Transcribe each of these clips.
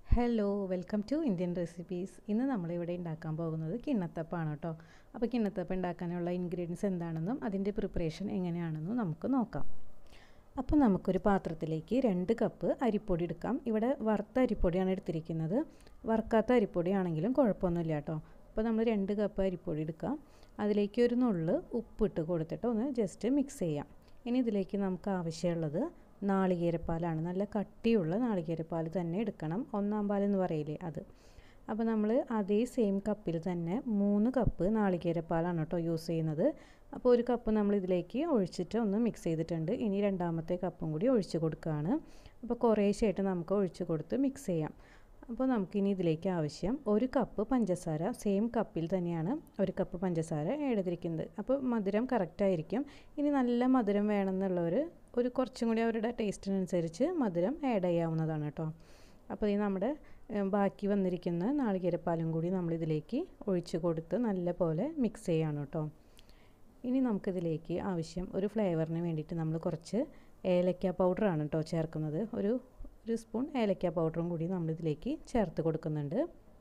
hello welcome to Indian recipes ഇന്ന് നമ്മളിവിടെ ഉണ്ടാക്കാൻ പോകുന്നത് കിണ്ണത്തപ്പാണ് കേട്ടോ അപ്പോൾ കിണ്ണത്തപ്പം ഉണ്ടാക്കാനുള്ള ഇൻഗ്രീഡിയൻസ് എന്താണെന്നും അതിൻ്റെ പ്രിപ്പറേഷൻ എങ്ങനെയാണെന്നും നമുക്ക് നോക്കാം അപ്പോൾ നമുക്കൊരു പാത്രത്തിലേക്ക് രണ്ട് കപ്പ് അരിപ്പൊടി എടുക്കാം ഇവിടെ വറുത്ത അരിപ്പൊടിയാണ് എടുത്തിരിക്കുന്നത് വറുക്കാത്ത അരിപ്പൊടി ആണെങ്കിലും കുഴപ്പമൊന്നുമില്ല കേട്ടോ അപ്പോൾ നമ്മൾ രണ്ട് കപ്പ് അരിപ്പൊടി എടുക്കാം അതിലേക്ക് ഒരു നുള്ള് ഉപ്പിട്ട് കൊടുത്തിട്ട് ഒന്ന് ജസ്റ്റ് മിക്സ് ചെയ്യാം ഇനി ഇതിലേക്ക് നമുക്ക് ആവശ്യമുള്ളത് നാളികേരപ്പാലാണ് നല്ല കട്ടിയുള്ള നാളികേരപ്പാൽ തന്നെ എടുക്കണം ഒന്നാം പാൽ എന്ന് പറയില്ലേ അത് അപ്പോൾ നമ്മൾ അതേ സെയിം കപ്പിൽ തന്നെ മൂന്ന് കപ്പ് നാളികേരപ്പാലാണ് കേട്ടോ യൂസ് ചെയ്യുന്നത് അപ്പോൾ ഒരു കപ്പ് നമ്മൾ ഇതിലേക്ക് ഒഴിച്ചിട്ട് ഒന്ന് മിക്സ് ചെയ്തിട്ടുണ്ട് ഇനി രണ്ടാമത്തെ കപ്പും കൂടി ഒഴിച്ച് കൊടുക്കുകയാണ് അപ്പോൾ കുറേശ്ശായിട്ട് നമുക്ക് ഒഴിച്ച് കൊടുത്ത് മിക്സ് ചെയ്യാം അപ്പോൾ നമുക്കിനി ഇതിലേക്ക് ആവശ്യം ഒരു കപ്പ് പഞ്ചസാര സെയിം കപ്പിൽ തന്നെയാണ് ഒരു കപ്പ് പഞ്ചസാര ആഡ് ചെയ്തിരിക്കുന്നത് അപ്പോൾ മധുരം കറക്റ്റായിരിക്കും ഇനി നല്ല മധുരം വേണമെന്നുള്ളവർ ഒരു കുറച്ചും കൂടി അവരുടെ ടേസ്റ്റിനനുസരിച്ച് മധുരം ആഡ് ചെയ്യാവുന്നതാണ് കേട്ടോ അപ്പോൾ ഈ നമ്മുടെ ബാക്കി വന്നിരിക്കുന്ന നാളികേരപ്പാലും കൂടി നമ്മളിതിലേക്ക് ഒഴിച്ച് കൊടുത്ത് നല്ല പോലെ മിക്സ് ചെയ്യാണ് കേട്ടോ ഇനി നമുക്കിതിലേക്ക് ആവശ്യം ഒരു ഫ്ലേവറിന് വേണ്ടിയിട്ട് നമ്മൾ കുറച്ച് ഏലക്ക പൗഡറാണ് കേട്ടോ ചേർക്കുന്നത് ഒരു ഒരു സ്പൂൺ ഏലക്ക പൗഡറും കൂടി നമ്മളിതിലേക്ക് ചേർത്ത് കൊടുക്കുന്നുണ്ട്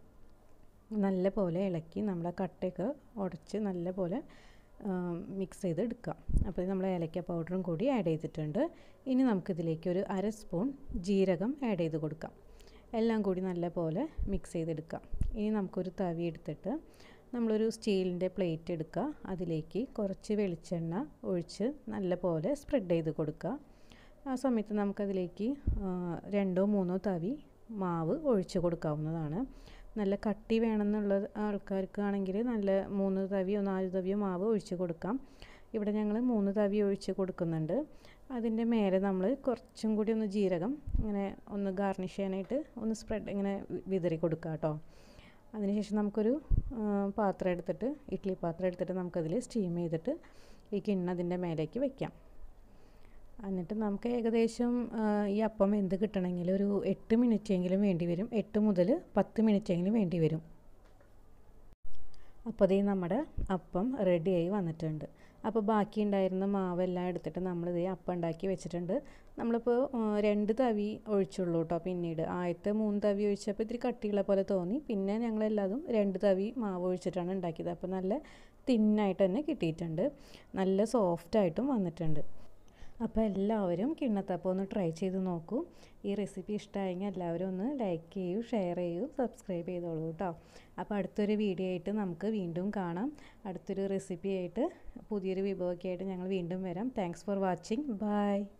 നല്ല പോലെ ഇളക്കി നമ്മൾ ആ കട്ടയൊക്കെ ഉടച്ച് നല്ല പോലെ മിക്സ് ചെയ്ത് എടുക്കാം അപ്പോൾ നമ്മൾ ഏലക്ക പൗഡറും കൂടി ആഡ് ചെയ്തിട്ടുണ്ട് ഇനി നമുക്കിതിലേക്ക് ഒരു അര സ്പൂൺ ജീരകം ആഡ് ചെയ്ത് കൊടുക്കാം എല്ലാം കൂടി നല്ല പോലെ മിക്സ് ചെയ്തെടുക്കാം ഇനി നമുക്കൊരു തവി എടുത്തിട്ട് നമ്മളൊരു സ്റ്റീലിൻ്റെ പ്ലേറ്റ് എടുക്കുക അതിലേക്ക് കുറച്ച് വെളിച്ചെണ്ണ ഒഴിച്ച് നല്ല പോലെ സ്പ്രെഡ് ചെയ്ത് കൊടുക്കുക ആ സമയത്ത് നമുക്കതിലേക്ക് രണ്ടോ മൂന്നോ തവി മാവ് ഒഴിച്ച് കൊടുക്കാവുന്നതാണ് നല്ല കട്ടി വേണമെന്നുള്ള ആൾക്കാർക്കാണെങ്കിൽ നല്ല മൂന്ന് തവിയോ നാല് തവിയോ മാവ് ഒഴിച്ച് കൊടുക്കാം ഇവിടെ ഞങ്ങൾ മൂന്ന് തവി ഒഴിച്ച് കൊടുക്കുന്നുണ്ട് അതിൻ്റെ മേലെ നമ്മൾ കുറച്ചും കൂടി ഒന്ന് ജീരകം ഇങ്ങനെ ഒന്ന് ഗാർണിഷ് ചെയ്യാനായിട്ട് ഒന്ന് സ്പ്രെഡ് ഇങ്ങനെ വിതറി കൊടുക്കുക കേട്ടോ അതിനുശേഷം നമുക്കൊരു പാത്രം എടുത്തിട്ട് ഇഡ്ഡലി പാത്രം എടുത്തിട്ട് നമുക്കതിൽ സ്റ്റീം ചെയ്തിട്ട് ഈ കിണ്ണ അതിൻ്റെ മേലേക്ക് വെക്കാം എന്നിട്ട് നമുക്ക് ഏകദേശം ഈ അപ്പം എന്ത് കിട്ടണമെങ്കിൽ ഒരു എട്ട് മിനിറ്റെങ്കിലും വേണ്ടി വരും എട്ട് മുതൽ പത്ത് മിനിറ്റെങ്കിലും വേണ്ടി വരും അപ്പോൾ ഇതേ നമ്മുടെ അപ്പം റെഡിയായി വന്നിട്ടുണ്ട് അപ്പോൾ ബാക്കി ഉണ്ടായിരുന്ന മാവെല്ലാം എടുത്തിട്ട് നമ്മളിതേ അപ്പം ഉണ്ടാക്കി വെച്ചിട്ടുണ്ട് നമ്മളിപ്പോൾ രണ്ട് തവി ഒഴിച്ചുള്ളൂ കേട്ടോ പിന്നീട് ആദ്യത്തെ മൂന്ന് തവി ഒഴിച്ചപ്പോൾ ഇത്തിരി കട്ടിയുള്ള പോലെ തോന്നി പിന്നെ ഞങ്ങളെല്ലാതും രണ്ട് തവി മാവ് ഒഴിച്ചിട്ടാണ് ഉണ്ടാക്കിയത് അപ്പോൾ നല്ല തിന്നായിട്ട് തന്നെ കിട്ടിയിട്ടുണ്ട് നല്ല സോഫ്റ്റായിട്ടും വന്നിട്ടുണ്ട് അപ്പോൾ എല്ലാവരും കിണ്ണത്തപ്പം ഒന്ന് ട്രൈ ചെയ്ത് നോക്കൂ ഈ റെസിപ്പി ഇഷ്ടമായെങ്കിൽ എല്ലാവരും ഒന്ന് ലൈക്ക് ചെയ്യൂ ഷെയർ ചെയ്യൂ സബ്സ്ക്രൈബ് ചെയ്തോളൂ കേട്ടോ അപ്പോൾ അടുത്തൊരു വീഡിയോ ആയിട്ട് നമുക്ക് വീണ്ടും കാണാം അടുത്തൊരു റെസിപ്പി ആയിട്ട് പുതിയൊരു വിഭവമൊക്കെ ആയിട്ട് ഞങ്ങൾ വീണ്ടും വരാം താങ്ക്സ് ഫോർ വാച്ചിങ് ബൈ